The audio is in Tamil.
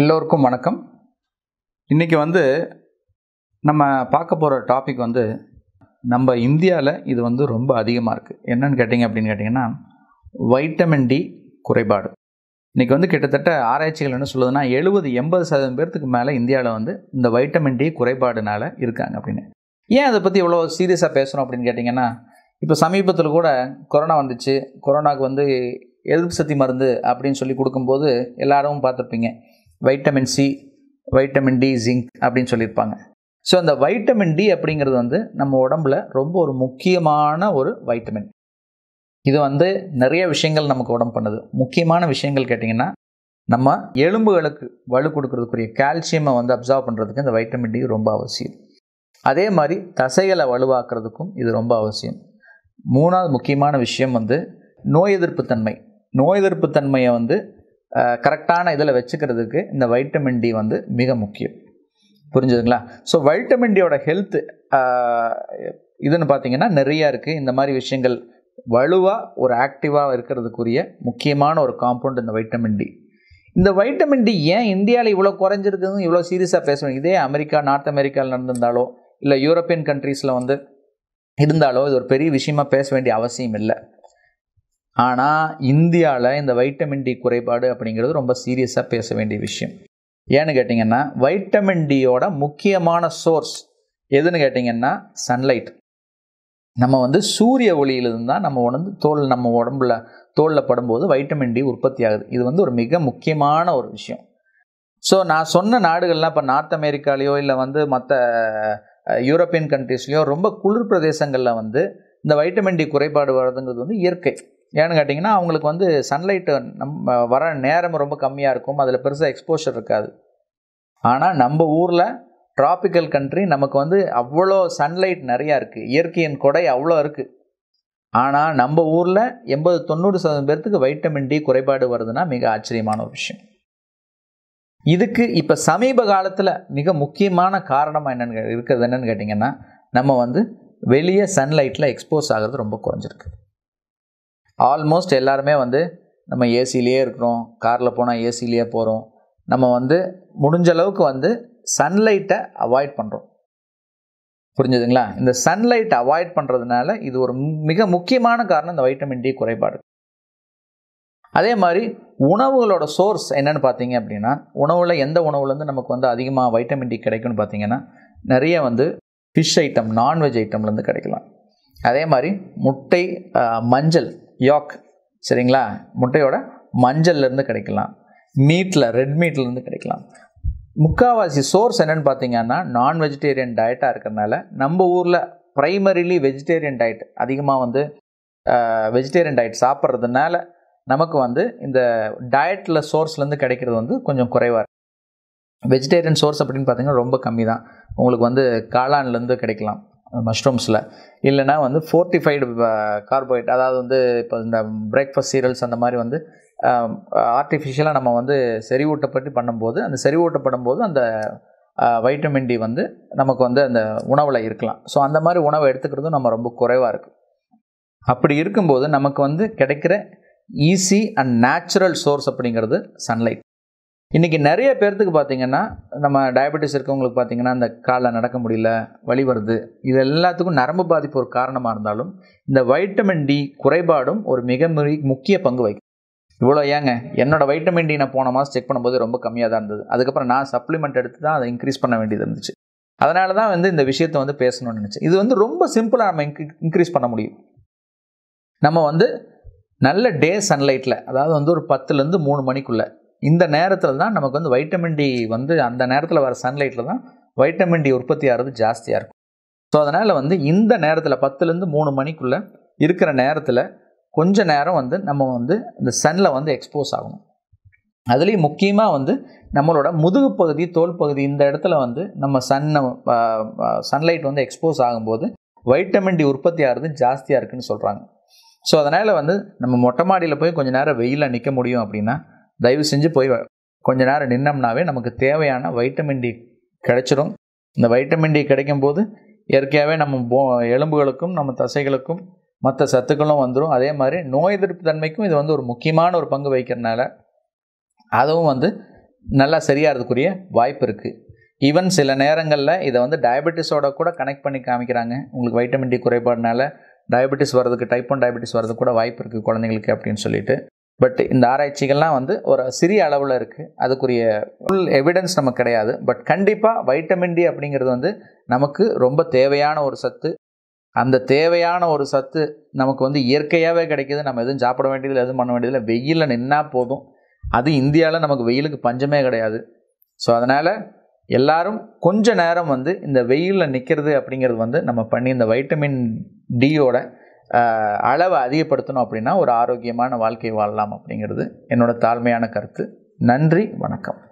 எல்லோருக்கும் வணக்கம் இன்றைக்கி வந்து நம்ம பார்க்க போகிற டாபிக் வந்து நம்ம இந்தியாவில் இது வந்து ரொம்ப அதிகமாக இருக்குது என்னன்னு கேட்டிங்க அப்படின்னு கேட்டிங்கன்னா வைட்டமின் டி குறைபாடு இன்றைக்கி வந்து கிட்டத்தட்ட ஆராய்ச்சிகள் என்ன சொல்லுதுன்னா எழுபது எண்பது சதவீதம் பேர்த்துக்கு மேலே இந்தியாவில் வந்து இந்த வைட்டமின் டி குறைபாடுனால இருக்காங்க அப்படின்னு ஏன் அதை பற்றி இவ்வளோ சீரியஸாக பேசுகிறோம் அப்படின்னு கேட்டிங்கன்னா இப்போ சமீபத்தில் கூட கொரோனா வந்துச்சு கொரோனாவுக்கு வந்து எதிர்ப்பு சக்தி மருந்து அப்படின்னு சொல்லி கொடுக்கும்போது எல்லாரும் பார்த்துருப்பீங்க vitamin C vitamin D zinc அப்படின்னு சொல்லியிருப்பாங்க ஸோ அந்த வைட்டமின் டி அப்படிங்கிறது வந்து நம்ம உடம்புல ரொம்ப ஒரு முக்கியமான ஒரு வைட்டமின் இது வந்து நிறைய விஷயங்கள் நமக்கு உடம்பு பண்ணுது முக்கியமான விஷயங்கள் கேட்டிங்கன்னா நம்ம எலும்புகளுக்கு வலு கொடுக்கறதுக்குரிய கால்சியமை வந்து அப்சர்வ் பண்ணுறதுக்கு இந்த வைட்டமின் டி ரொம்ப அவசியம் அதே மாதிரி தசைகளை வலுவாக்குறதுக்கும் இது ரொம்ப அவசியம் மூணாவது முக்கியமான விஷயம் வந்து நோய் எதிர்ப்பு தன்மை நோய் எதிர்ப்பு தன்மையை வந்து கரெக்டான இதில் வச்சுக்கிறதுக்கு இந்த வைட்டமின் டி வந்து மிக முக்கியம் புரிஞ்சுதுங்களா ஸோ வைட்டமின் டியோட ஹெல்த்து இதுன்னு பார்த்தீங்கன்னா நிறையா இருக்குது இந்த மாதிரி விஷயங்கள் வலுவாக ஒரு ஆக்டிவாக இருக்கிறதுக்குரிய முக்கியமான ஒரு காம்பவுண்ட் இந்த வைட்டமின் டி இந்த வைட்டமின் டி ஏன் இந்தியாவில் இவ்வளோ குறைஞ்சிருக்குதுன்னு இவ்வளோ சீரியஸாக பேசுவோம் இதே அமெரிக்கா நார்த் அமெரிக்காவில் நடந்திருந்தாலோ இல்லை யூரோப்பியன் கண்ட்ரீஸில் வந்து இருந்தாலோ இது ஒரு பெரிய விஷயமா பேச வேண்டிய அவசியம் இல்லை ஆனால் இந்தியாவில் இந்த வைட்டமின் டி குறைபாடு அப்படிங்கிறது ரொம்ப சீரியஸாக பேச வேண்டிய விஷயம் ஏன்னு கேட்டிங்கன்னா வைட்டமின் டியோட முக்கியமான சோர்ஸ் எதுன்னு கேட்டிங்கன்னா சன்லைட் நம்ம வந்து சூரிய ஒளியிலிருந்து தான் நம்ம உடம்பு தோல் நம்ம உடம்புல தோலில் படும்போது வைட்டமின் டி உற்பத்தி ஆகுது இது வந்து ஒரு மிக முக்கியமான ஒரு விஷயம் ஸோ நான் சொன்ன நாடுகள்லாம் இப்போ நார்த் அமெரிக்காலேயோ இல்லை வந்து மற்ற யூரோப்பியன் கண்ட்ரீஸ்லேயோ ரொம்ப குளிர் பிரதேசங்களில் வந்து இந்த வைட்டமின் டி குறைபாடு வர்றதுங்கிறது வந்து இயற்கை ஏன்னு கேட்டிங்கன்னா அவங்களுக்கு வந்து சன்லைட்டு நம்ம வர நேரம் ரொம்ப கம்மியாக இருக்கும் அதில் பெருசாக எக்ஸ்போஷர் இருக்காது ஆனால் நம்ம ஊரில் ட்ராபிக்கல் கண்ட்ரி நமக்கு வந்து அவ்வளோ சன்லைட் நிறையா இருக்குது இயற்கையின் கொடை அவ்வளோ இருக்குது ஆனால் நம்ம ஊரில் எண்பது தொண்ணூறு சதவீதம் பேர்த்துக்கு வைட்டமின் டி குறைபாடு வருதுன்னா மிக ஆச்சரியமான ஒரு விஷயம் இதுக்கு இப்போ சமீப காலத்தில் மிக முக்கியமான காரணம் என்னென்னு இருக்கிறது என்னென்னு கேட்டிங்கன்னா நம்ம வந்து வெளியே சன்லைட்டில் எக்ஸ்போஸ் ஆகிறது ரொம்ப குறைஞ்சிருக்கு ஆல்மோஸ்ட் எல்லாருமே வந்து நம்ம ஏசிலேயே இருக்கிறோம் காரில் போனால் ஏசிலேயே போகிறோம் நம்ம வந்து முடிஞ்ச அளவுக்கு வந்து சன்லைட்டை அவாய்ட் பண்ணுறோம் புரிஞ்சுதுங்களா இந்த சன்லைட் அவாய்ட் பண்ணுறதுனால இது ஒரு மிக முக்கியமான காரணம் இந்த வைட்டமின் டி குறைபாடு அதே மாதிரி உணவுகளோட சோர்ஸ் என்னென்னு பார்த்தீங்க அப்படின்னா உணவில் எந்த உணவுலேருந்து நமக்கு வந்து அதிகமாக வைட்டமின் டி கிடைக்கும்னு பார்த்தீங்கன்னா நிறைய வந்து ஃபிஷ் ஐட்டம் நான்வெஜ் ஐட்டம்லேருந்து கிடைக்கலாம் அதே மாதிரி முட்டை மஞ்சள் யாக் சரிங்களா முட்டையோட மஞ்சள்லேருந்து கிடைக்கலாம் மீட்டில் ரெட் மீட்லேருந்து கிடைக்கலாம் முக்கால்வாசி சோர்ஸ் என்னென்னு பார்த்தீங்கன்னா நான் வெஜிடேரியன் டயட்டாக இருக்கிறதுனால நம்ம ஊரில் ப்ரைமரிலி வெஜிடேரியன் டயட் அதிகமாக வந்து வெஜிடேரியன் டயட் சாப்பிட்றதுனால நமக்கு வந்து இந்த டயட்டில் சோர்ஸ்லேருந்து கிடைக்கிறது வந்து கொஞ்சம் குறைவாக வெஜிடேரியன் சோர்ஸ் அப்படின்னு பார்த்தீங்கன்னா ரொம்ப கம்மி தான் உங்களுக்கு வந்து காளான்லேருந்து கிடைக்கலாம் மஷ்ரூம்ஸில் இல்லைனா வந்து ஃபோர்ட்டிஃபைடு கார்போஹைட் அதாவது வந்து இப்போ இந்த பிரேக்ஃபாஸ்ட் சீரியல்ஸ் அந்த மாதிரி வந்து ஆர்டிஃபிஷியலாக நம்ம வந்து செறிவூட்டப்பட்டு பண்ணும்போது அந்த செறிவூட்டப்படும் போது அந்த வைட்டமின் டி வந்து நமக்கு வந்து அந்த உணவில் இருக்கலாம் ஸோ அந்த மாதிரி உணவை எடுத்துக்கிறதும் நம்ம ரொம்ப குறைவாக இருக்குது அப்படி இருக்கும்போது நமக்கு வந்து கிடைக்கிற ஈஸி அண்ட் நேச்சுரல் சோர்ஸ் அப்படிங்கிறது சன்லைட் இன்றைக்கி நிறைய பேர்த்துக்கு பார்த்திங்கன்னா நம்ம டயபெட்டிஸ் இருக்கவங்களுக்கு பார்த்திங்கன்னா இந்த காலில் நடக்க முடியல வலி வருது இது எல்லாத்துக்கும் நரம்பு பாதிப்பு ஒரு காரணமாக இருந்தாலும் இந்த வைட்டமின் டி குறைபாடும் ஒரு மிக முக்கிய பங்கு வகிக்கும் இவ்வளோ ஏங்க என்னோடய வைட்டமின் டி நான் போன மாதம் செக் பண்ணும்போது ரொம்ப கம்மியாக தான் இருந்தது அதுக்கப்புறம் நான் சப்ளிமெண்ட் எடுத்து தான் அதை இன்க்ரீஸ் பண்ண வேண்டியது இருந்துச்சு அதனால தான் வந்து இந்த விஷயத்தை வந்து பேசணும்னு நினச்சேன் இது வந்து ரொம்ப சிம்பிளாக நம்ம இன்க்ரீஸ் பண்ண முடியும் நம்ம வந்து நல்ல டே சன்லைட்டில் அதாவது வந்து ஒரு பத்துலேருந்து மூணு மணிக்குள்ளே இந்த நேரத்தில் தான் நமக்கு வந்து வைட்டமின் டி வந்து அந்த நேரத்தில் வர சன்லைட்டில் தான் வைட்டமின் டி உற்பத்தி ஆகிறது ஜாஸ்தியாக இருக்கும் ஸோ அதனால் வந்து இந்த நேரத்தில் பத்துலேருந்து மூணு மணிக்குள்ளே இருக்கிற நேரத்தில் கொஞ்ச நேரம் வந்து நம்ம வந்து இந்த சன்னில் வந்து எக்ஸ்போஸ் ஆகணும் அதுலேயும் முக்கியமாக வந்து நம்மளோட முதுகு பகுதி தோல் பகுதி இந்த இடத்துல வந்து நம்ம சன்னை சன்லைட் வந்து எக்ஸ்போஸ் ஆகும்போது வைட்டமின் டி உற்பத்தி ஆகிறது ஜாஸ்தியாக இருக்குதுன்னு சொல்கிறாங்க ஸோ அதனால் வந்து நம்ம மொட்டை மாடியில் போய் கொஞ்சம் நேரம் வெயிலில் நிற்க முடியும் அப்படின்னா தயவு செஞ்சு போய் கொஞ்ச நேரம் நின்னோம்னாவே நமக்கு தேவையான வைட்டமின் டி கிடைச்சிரும் இந்த வைட்டமின் டி கிடைக்கும் போது இயற்கையாகவே நம்ம போ எலும்புகளுக்கும் நம்ம தசைகளுக்கும் மற்ற சத்துக்களும் வந்துடும் அதே மாதிரி நோய் எதிர்ப்பு தன்மைக்கும் இது வந்து ஒரு முக்கியமான ஒரு பங்கு வகிக்கிறதுனால அதுவும் வந்து நல்லா சரியாகிறதுக்குரிய வாய்ப்பு இருக்குது ஈவன் சில நேரங்களில் இதை வந்து டயபெட்டிஸோட கூட கனெக்ட் பண்ணி காமிக்கிறாங்க உங்களுக்கு வைட்டமின் டி குறைபாடுனால டயபெட்டிஸ் வர்றதுக்கு டைப் ஒன் டயபெட்டிஸ் வர்றதுக்கு கூட வாய்ப்பு இருக்குது குழந்தைங்களுக்கு அப்படின்னு சொல்லிட்டு பட் இந்த ஆராய்ச்சிகள்லாம் வந்து ஒரு சிறிய அளவில் இருக்குது அதுக்குரிய ஃபுல் எவிடன்ஸ் நமக்கு கிடையாது பட் கண்டிப்பாக வைட்டமின் டி அப்படிங்கிறது வந்து நமக்கு ரொம்ப தேவையான ஒரு சத்து அந்த தேவையான ஒரு சத்து நமக்கு வந்து இயற்கையாகவே கிடைக்கிது நம்ம எதுவும் சாப்பிட வேண்டியதில்லை எதுவும் பண்ண வேண்டியதில்லை வெயிலில் நின்னா போதும் அது இந்தியாவில் நமக்கு வெயிலுக்கு பஞ்சமே கிடையாது ஸோ அதனால் எல்லாரும் கொஞ்ச நேரம் வந்து இந்த வெயிலில் நிற்கிறது அப்படிங்கிறது வந்து நம்ம பண்ணி இந்த வைட்டமின் டியோட அளவை அதிகப்படுத்தணும் அப்படின்னா ஒரு ஆரோக்கியமான வாழ்க்கை வாழலாம் அப்படிங்கிறது என்னோட தாழ்மையான கருத்து நன்றி வணக்கம்